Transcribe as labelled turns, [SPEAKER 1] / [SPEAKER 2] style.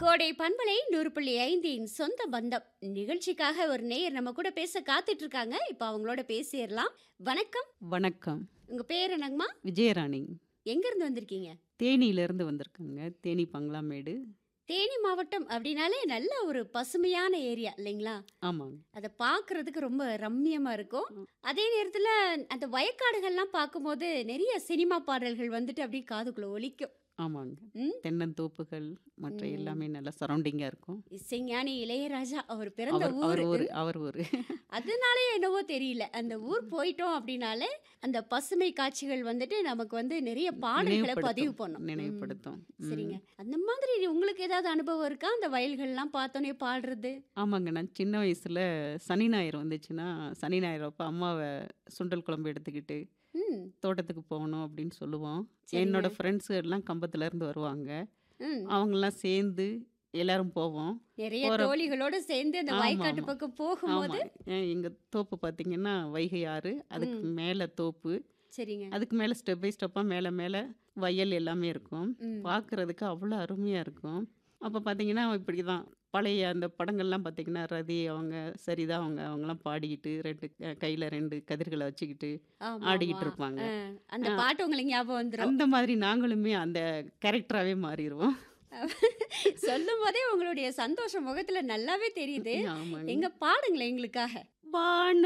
[SPEAKER 1] கோடை பண்பலை நூறு புள்ளி ஐந்தின் சொந்த பந்தம் நிகழ்ச்சிக்காக ஒரு நேயர் நம்ம கூட பேச காத்துட்டு இருக்காங்க இப்போ அவங்களோட பேசிடலாம் வணக்கம்
[SPEAKER 2] வணக்கம்
[SPEAKER 1] உங்க பேர் என்னங்கம்மா
[SPEAKER 2] விஜயராணி
[SPEAKER 1] எங்க இருந்து வந்திருக்கீங்க
[SPEAKER 2] தேனியிலேருந்து வந்திருக்காங்க தேனி பங்களாமேடு
[SPEAKER 1] தேனி மாவட்டம் அப்படின்னாலே நல்ல ஒரு பசுமையான ஏரியா இல்லைங்களா
[SPEAKER 2] ஆமாங்க
[SPEAKER 1] அதை பார்க்கறதுக்கு ரொம்ப ரம்மியமா இருக்கும் அதே நேரத்துல அந்த வயக்காடுகள்லாம் பார்க்கும்போது நிறைய சினிமா பாடல்கள் வந்துட்டு அப்படியே காதுக்குள்ள ஒலிக்கும்
[SPEAKER 2] ஆமாங்க
[SPEAKER 1] ம்.
[SPEAKER 2] தென்னந்தோப்புகள் மற்ற
[SPEAKER 1] ம்.
[SPEAKER 2] எல்லாமே நல்லா சரௌண்டிங்காக இருக்கும்
[SPEAKER 1] இசைஞானி இளையராஜா அவர் பிறந்த
[SPEAKER 2] அவர் அவர்
[SPEAKER 1] ஊர்
[SPEAKER 2] ஒரு அவர் ஒரு
[SPEAKER 1] அதனாலே என்னவோ தெரியல அந்த ஊர் போயிட்டோம் அப்படின்னாலே அந்த பசுமை காட்சிகள் வந்துட்டு நமக்கு வந்து நிறைய பாடல்களை பதிவு
[SPEAKER 2] நினைவுபடுத்தும்
[SPEAKER 1] பண்ணும்
[SPEAKER 2] நினைவுபடுத்தும்
[SPEAKER 1] ம். சரிங்க அந்த மாதிரி உங்களுக்கு ஏதாவது அனுபவம் இருக்கா அந்த வயல்கள்லாம் பார்த்தோன்னே பாடுறது
[SPEAKER 2] ஆமாங்க நான் சின்ன வயசில் சனி ஞாயிறு வந்துச்சுன்னா சனி ஞாயிறு அப்போ அம்மாவை சுண்டல் குழம்பு எடுத்துக்கிட்டு
[SPEAKER 1] ம்
[SPEAKER 2] தோட்டத்துக்கு போகணும் அப்படின்னு சொல்லுவோம்
[SPEAKER 1] சரிங்க.
[SPEAKER 2] என்னோட ஃப்ரெண்ட்ஸு எல்லாம் கம்பத்துல இருந்து வருவாங்க
[SPEAKER 1] ம்
[SPEAKER 2] அவங்கெல்லாம் சேர்ந்து எல்லாரும் போவோம்
[SPEAKER 1] நிறைய
[SPEAKER 2] ஒரு-
[SPEAKER 1] தோழிகளோட சேர்ந்து அந்த
[SPEAKER 2] ஆமா,
[SPEAKER 1] வயக்காட்டு
[SPEAKER 2] ஆமா.
[SPEAKER 1] பக்கம் போகும்போது
[SPEAKER 2] ஆமாம் எங்கள் தோப்பு பார்த்தீங்கன்னா வைகை ஆறு அதுக்கு மேலே தோப்பு
[SPEAKER 1] சரிங்க
[SPEAKER 2] அதுக்கு மேலே ஸ்டெப் பை ஸ்டெப்பாக மேலே மேலே வயல் எல்லாமே இருக்கும்
[SPEAKER 1] ம்
[SPEAKER 2] பார்க்குறதுக்கு அவ்வளோ அருமையாக இருக்கும் அப்போ பார்த்தீங்கன்னா இப்படி தான் பழைய அந்த படங்கள்லாம் பார்த்தீங்கன்னா ரதி அவங்க சரிதா அவங்க அவங்கெல்லாம் பாடிக்கிட்டு ரெண்டு கையில் ரெண்டு கதிர்களை வச்சுக்கிட்டு
[SPEAKER 1] ஆமா,
[SPEAKER 2] ஆடிக்கிட்டு
[SPEAKER 1] ஆமா.
[SPEAKER 2] இருப்பாங்க
[SPEAKER 1] ஆ, அந்த பாட்டு உங்களுக்கு ஞாபகம் வந்துரும்
[SPEAKER 2] அந்த மாதிரி நாங்களுமே அந்த கேரக்டராகவே மாறிடுவோம்
[SPEAKER 1] சொல்லும் போதே உங்களுடைய சந்தோஷம் முகத்துல நல்லாவே தெரியுது
[SPEAKER 2] ஆமாங்க
[SPEAKER 1] எங்க பாடுங்களேன் எங்களுக்காக
[SPEAKER 2] வான